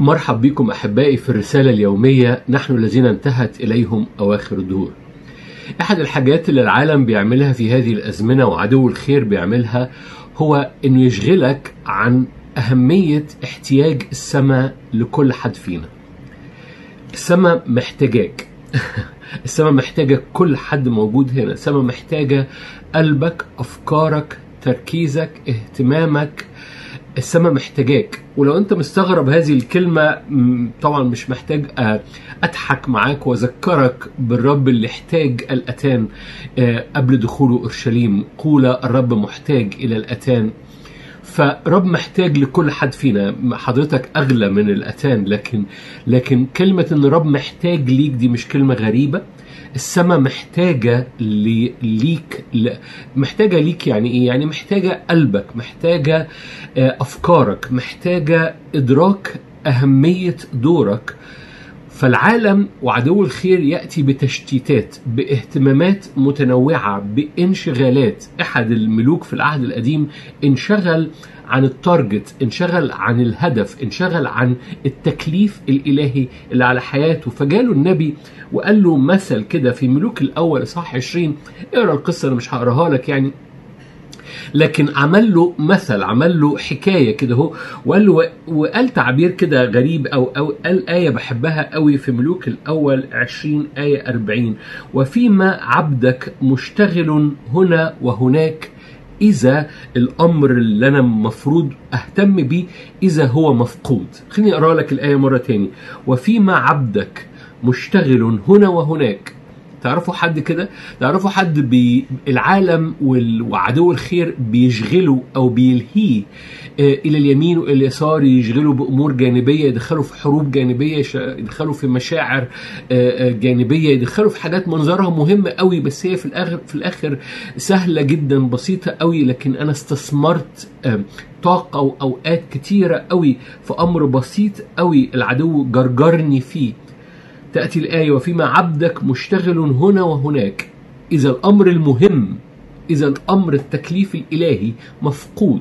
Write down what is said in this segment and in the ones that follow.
مرحب بكم احبائي في الرساله اليوميه نحن الذين انتهت اليهم اواخر الدهور. احد الحاجات اللي العالم بيعملها في هذه الازمنه وعدو الخير بيعملها هو انه يشغلك عن اهميه احتياج السماء لكل حد فينا. السماء محتاجاك. السماء محتاجة كل حد موجود هنا السماء محتاجة قلبك أفكارك تركيزك اهتمامك السماء محتاجاك ولو انت مستغرب هذه الكلمة طبعا مش محتاج اضحك معاك واذكرك بالرب اللي احتاج الاتان قبل دخوله اورشليم قول الرب محتاج الى الاتان فرب محتاج لكل حد فينا حضرتك اغلى من الاتان لكن لكن كلمه ان رب محتاج ليك دي مش كلمه غريبه السماء محتاجة ليك محتاجة ليك يعني ايه؟ يعني محتاجة قلبك محتاجة أفكارك محتاجة إدراك أهمية دورك فالعالم وعدو الخير يأتي بتشتيتات باهتمامات متنوعة بانشغالات أحد الملوك في العهد القديم انشغل عن التارجت انشغل عن الهدف انشغل عن التكليف الإلهي اللي على حياته فجاله النبي وقال له مثل كده في ملوك الأول إصحاح 20 اقرا القصة أنا مش هقراها لك يعني لكن عمل له مثل عمل له حكايه كده هو وقال له وقال تعبير كده غريب او او قال ايه بحبها قوي في ملوك الاول 20 ايه 40 وفيما عبدك مشتغل هنا وهناك إذا الأمر اللي أنا مفروض أهتم بيه إذا هو مفقود خليني أقرأ لك الآية مرة تاني وفيما عبدك مشتغل هنا وهناك تعرفوا حد كده تعرفوا حد بي العالم وعدو الخير بيشغله او بيلهيه الى اليمين والى اليسار يشغله بامور جانبيه يدخله في حروب جانبيه يدخله في مشاعر جانبيه يدخله في حاجات منظرها مهمه قوي بس هي في الاخر في الاخر سهله جدا بسيطه قوي لكن انا استثمرت طاقه واوقات كتيره قوي في امر بسيط قوي العدو جرجرني فيه تأتي الآية وفيما عبدك مشتغل هنا وهناك إذا الأمر المهم إذا الأمر التكليف الإلهي مفقود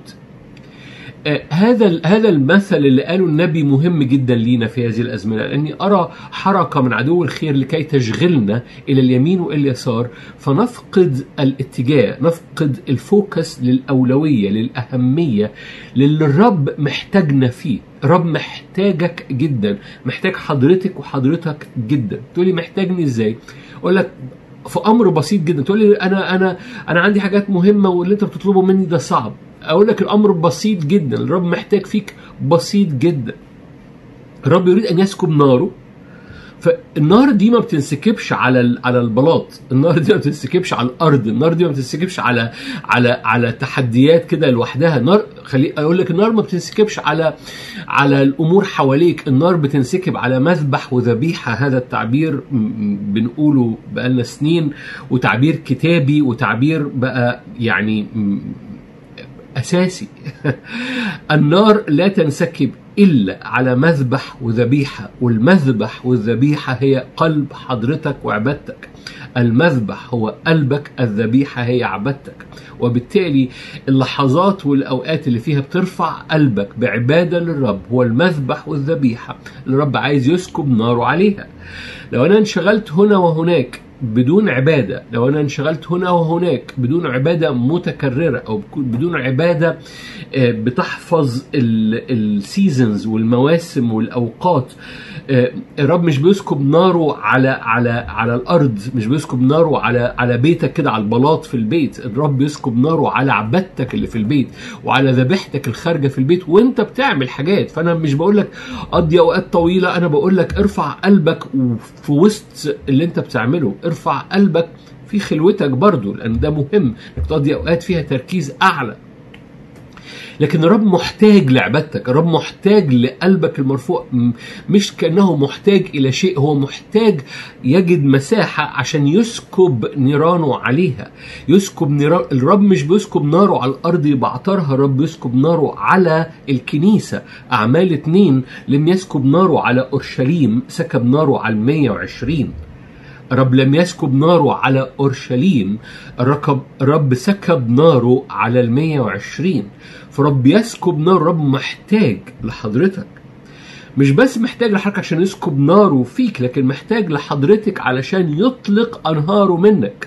آه هذا هذا المثل اللي قاله النبي مهم جدا لينا في هذه الازمنه لاني ارى حركه من عدو الخير لكي تشغلنا الى اليمين والى اليسار فنفقد الاتجاه نفقد الفوكس للاولويه للاهميه للي الرب محتاجنا فيه الرب محتاجك جدا محتاج حضرتك وحضرتك جدا تقولي محتاجني ازاي اقول لك في امر بسيط جدا تقول لي انا انا انا عندي حاجات مهمه واللي انت بتطلبه مني ده صعب اقول لك الامر بسيط جدا الرب محتاج فيك بسيط جدا الرب يريد ان يسكب ناره فالنار دي ما بتنسكبش على على البلاط النار دي ما بتنسكبش على الارض النار دي ما بتنسكبش على على على تحديات كده لوحدها النار خلي اقول لك النار ما بتنسكبش على على الامور حواليك النار بتنسكب على مذبح وذبيحه هذا التعبير بنقوله بقالنا سنين وتعبير كتابي وتعبير بقى يعني اساسي النار لا تنسكب الا على مذبح وذبيحه والمذبح والذبيحه هي قلب حضرتك وعبادتك المذبح هو قلبك الذبيحه هي عبادتك وبالتالي اللحظات والاوقات اللي فيها بترفع قلبك بعباده للرب هو المذبح والذبيحه اللي الرب عايز يسكب ناره عليها لو انا انشغلت هنا وهناك بدون عبادة لو أنا انشغلت هنا وهناك بدون عبادة متكررة أو بدون عبادة بتحفظ السيزونز والمواسم والأوقات الرب مش بيسكب ناره على على على الارض مش بيسكب ناره على على بيتك كده على البلاط في البيت الرب بيسكب ناره على عبادتك اللي في البيت وعلى ذبيحتك الخارجه في البيت وانت بتعمل حاجات فانا مش بقول لك قضي اوقات طويله انا بقول لك ارفع قلبك في وسط اللي انت بتعمله ارفع قلبك في خلوتك برضو لان ده مهم انك تقضي اوقات فيها تركيز اعلى لكن الرب محتاج لعبادتك الرب محتاج لقلبك المرفوع مش كأنه محتاج إلى شيء هو محتاج يجد مساحة عشان يسكب نيرانه عليها يسكب نيران الرب مش بيسكب ناره على الأرض يبعترها الرب يسكب ناره على الكنيسة أعمال اتنين لم يسكب ناره على أورشليم سكب ناره على المية وعشرين الرب لم يسكب ناره على أورشليم الرب, الرب سكب ناره على المية وعشرين فرب يسكب نار الرب محتاج لحضرتك مش بس محتاج لحضرتك عشان يسكب ناره فيك لكن محتاج لحضرتك علشان يطلق انهاره منك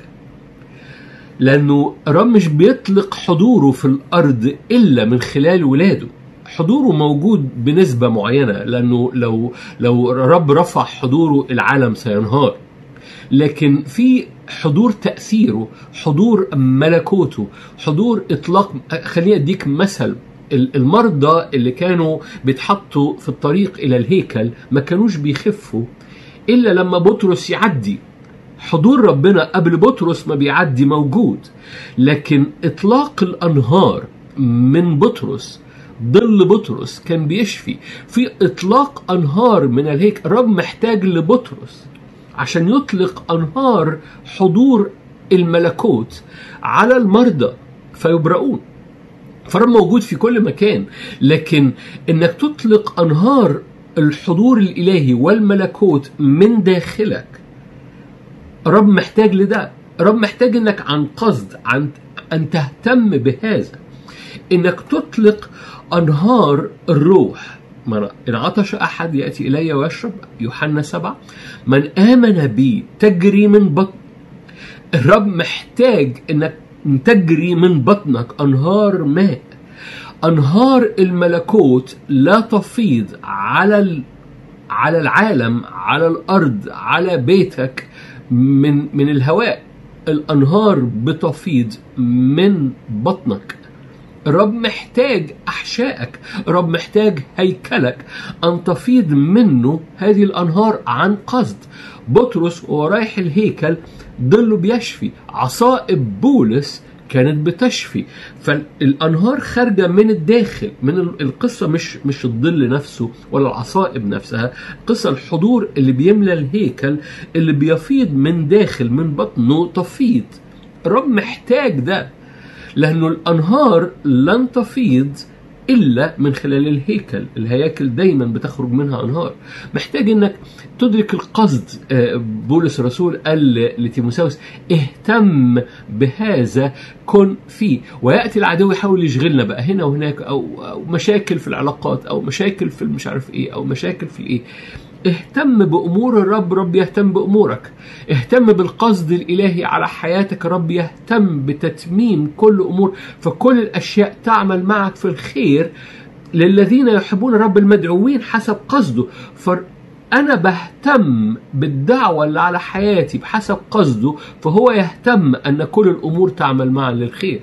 لانه الرب مش بيطلق حضوره في الارض الا من خلال ولاده حضوره موجود بنسبة معينة لأنه لو لو الرب رفع حضوره العالم سينهار لكن في حضور تأثيره حضور ملكوته حضور إطلاق خليني أديك مثل المرضى اللي كانوا بيتحطوا في الطريق إلى الهيكل ما كانوش بيخفوا إلا لما بطرس يعدي حضور ربنا قبل بطرس ما بيعدي موجود لكن إطلاق الأنهار من بطرس ظل بطرس كان بيشفي في إطلاق أنهار من الهيكل الرب محتاج لبطرس عشان يطلق أنهار حضور الملكوت على المرضى فيبرؤون فالرب موجود في كل مكان لكن انك تطلق انهار الحضور الالهي والملكوت من داخلك الرب محتاج لده الرب محتاج انك عن قصد عن ان تهتم بهذا انك تطلق انهار الروح إن عطش أحد يأتي إلي ويشرب يوحنا سبعة من آمن بي تجري من بطن الرب محتاج إنك تجري من بطنك أنهار ماء أنهار الملكوت لا تفيض على على العالم على الأرض على بيتك من من الهواء الأنهار بتفيض من بطنك الرب محتاج أحشائك الرب محتاج هيكلك أن تفيض منه هذه الأنهار عن قصد بطرس وهو رايح الهيكل ظله بيشفي عصائب بولس كانت بتشفي فالانهار خارجه من الداخل من القصه مش مش الظل نفسه ولا العصائب نفسها قصه الحضور اللي بيملى الهيكل اللي بيفيض من داخل من بطنه تفيض الرب محتاج ده لأنه الأنهار لن تفيض إلا من خلال الهيكل الهياكل دايما بتخرج منها أنهار محتاج أنك تدرك القصد بولس الرسول قال لتيموساوس اهتم بهذا كن فيه ويأتي العدو يحاول يشغلنا بقى هنا وهناك أو, أو مشاكل في العلاقات أو مشاكل في المش عارف إيه أو مشاكل في إيه اهتم بأمور الرب رب يهتم بأمورك اهتم بالقصد الإلهي على حياتك رب يهتم بتتميم كل أمور فكل الأشياء تعمل معك في الخير للذين يحبون الرب المدعوين حسب قصده فأنا بهتم بالدعوة اللي على حياتي بحسب قصده فهو يهتم أن كل الأمور تعمل معا للخير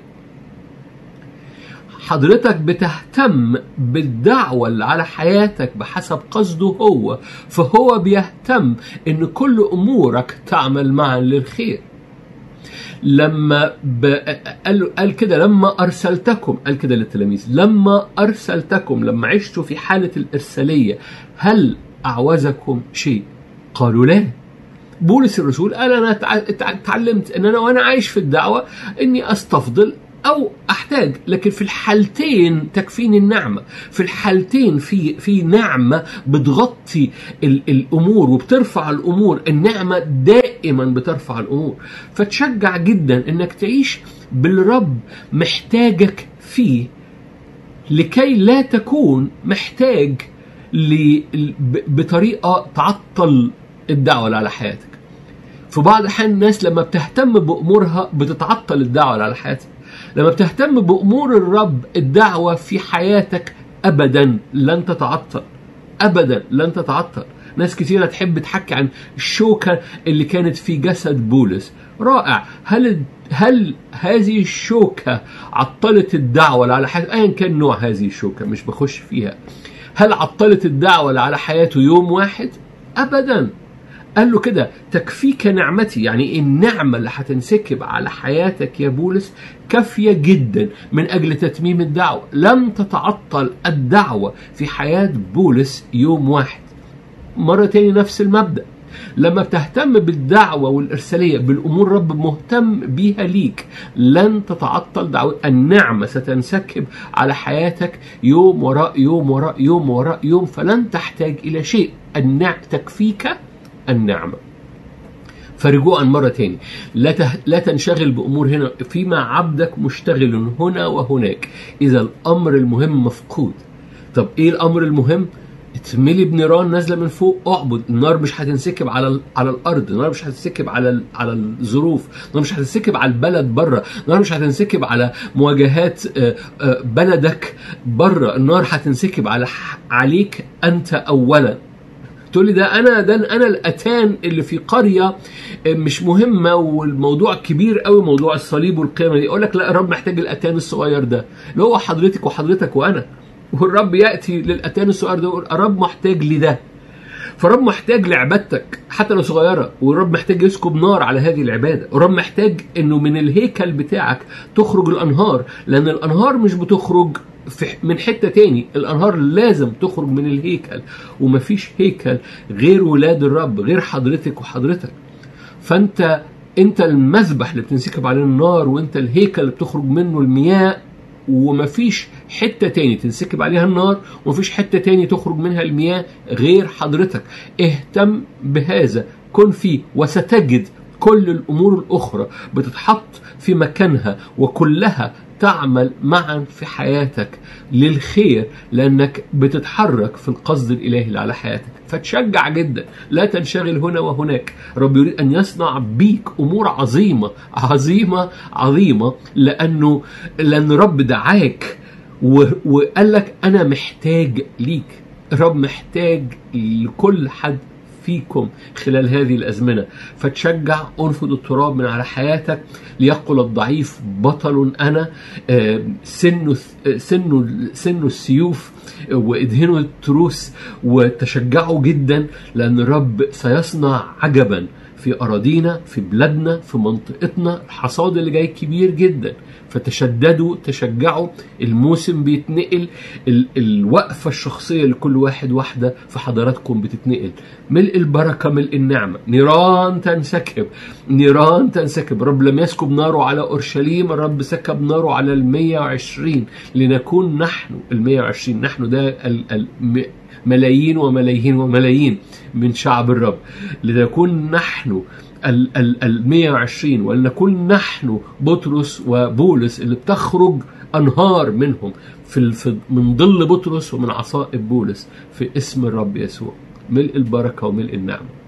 حضرتك بتهتم بالدعوة اللي على حياتك بحسب قصده هو فهو بيهتم ان كل امورك تعمل معا للخير لما ب... قال قال كده لما ارسلتكم قال كده للتلاميذ لما ارسلتكم لما عشتوا في حاله الارساليه هل اعوزكم شيء؟ قالوا لا بولس الرسول قال انا اتعلمت ان انا وانا عايش في الدعوه اني استفضل او احتاج لكن في الحالتين تكفيني النعمه في الحالتين في في نعمه بتغطي ال الامور وبترفع الامور النعمه دائما بترفع الامور فتشجع جدا انك تعيش بالرب محتاجك فيه لكي لا تكون محتاج بطريقه تعطل الدعوه اللي على حياتك في بعض الاحيان الناس لما بتهتم بامورها بتتعطل الدعوه اللي على حياتك لما بتهتم بأمور الرب الدعوة في حياتك أبدا لن تتعطل أبدا لن تتعطل ناس كثيرة تحب تحكي عن الشوكة اللي كانت في جسد بولس رائع هل هل هذه الشوكة عطلت الدعوة اللي على حياته أيا كان نوع هذه الشوكة مش بخش فيها هل عطلت الدعوة اللي على حياته يوم واحد أبدا قال له كده تكفيك نعمتي يعني النعمة اللي هتنسكب على حياتك يا بولس كافية جدا من أجل تتميم الدعوة لم تتعطل الدعوة في حياة بولس يوم واحد مرة تاني نفس المبدأ لما بتهتم بالدعوة والإرسالية بالأمور رب مهتم بيها ليك لن تتعطل دعوة النعمة ستنسكب على حياتك يوم وراء يوم وراء يوم وراء يوم فلن تحتاج إلى شيء النعم تكفيك النعمة فرجوعا مرة تاني لا, ته... لا تنشغل بأمور هنا فيما عبدك مشتغل هنا وهناك إذا الأمر المهم مفقود طب إيه الأمر المهم اتملي بنيران نازله من فوق اعبد النار مش هتنسكب على ال- على الارض النار مش هتنسكب على ال- على الظروف النار مش هتنسكب على البلد بره النار مش هتنسكب على مواجهات آه، آه، بلدك بره النار هتنسكب على عليك انت اولا تقول لي ده انا ده انا الاتان اللي في قريه مش مهمه والموضوع كبير قوي موضوع الصليب والقيامه دي اقول لك لا الرب محتاج الاتان الصغير ده اللي هو حضرتك وحضرتك وانا والرب ياتي للاتان الصغير ده يقول الرب محتاج لده فالرب محتاج لعبادتك حتى لو صغيره والرب محتاج يسكب نار على هذه العباده والرب محتاج انه من الهيكل بتاعك تخرج الانهار لان الانهار مش بتخرج في من حته تاني الانهار لازم تخرج من الهيكل ومفيش هيكل غير ولاد الرب غير حضرتك وحضرتك فانت انت المذبح اللي بتنسكب عليه النار وانت الهيكل اللي بتخرج منه المياه ومفيش حتة تاني تنسكب عليها النار ومفيش حتة تاني تخرج منها المياه غير حضرتك اهتم بهذا كن فيه وستجد كل الأمور الأخرى بتتحط في مكانها وكلها تعمل معا في حياتك للخير لأنك بتتحرك في القصد الإلهي اللي على حياتك فتشجع جدا لا تنشغل هنا وهناك رب يريد أن يصنع بيك أمور عظيمة عظيمة عظيمة لأنه لأن رب دعاك و- وقال لك أنا محتاج ليك رب محتاج لكل حد فيكم خلال هذه الأزمنة فتشجع أنفض التراب من على حياتك ليقل الضعيف بطل أنا آه، سن سن سن السيوف آه، وادهنوا التروس وتشجعوا جدا لأن الرب سيصنع عجبا في أراضينا في بلادنا في منطقتنا الحصاد اللي جاي كبير جدا فتشددوا تشجعوا الموسم بيتنقل ال- الوقفة الشخصية لكل واحد واحدة في حضراتكم بتتنقل ملء البركة ملء النعمة نيران تنسكب نيران تنسكب رب لم يسكب ناره على أورشليم الرب سكب ناره على المية وعشرين لنكون نحن المية وعشرين نحن ده ال- ال- م- ملايين وملايين وملايين من شعب الرب لنكون نحن ال ال ال 120 ولنكن نحن بطرس وبولس اللي بتخرج انهار منهم في ال- في من ظل بطرس ومن عصائب بولس في اسم الرب يسوع ملء البركه وملء النعمه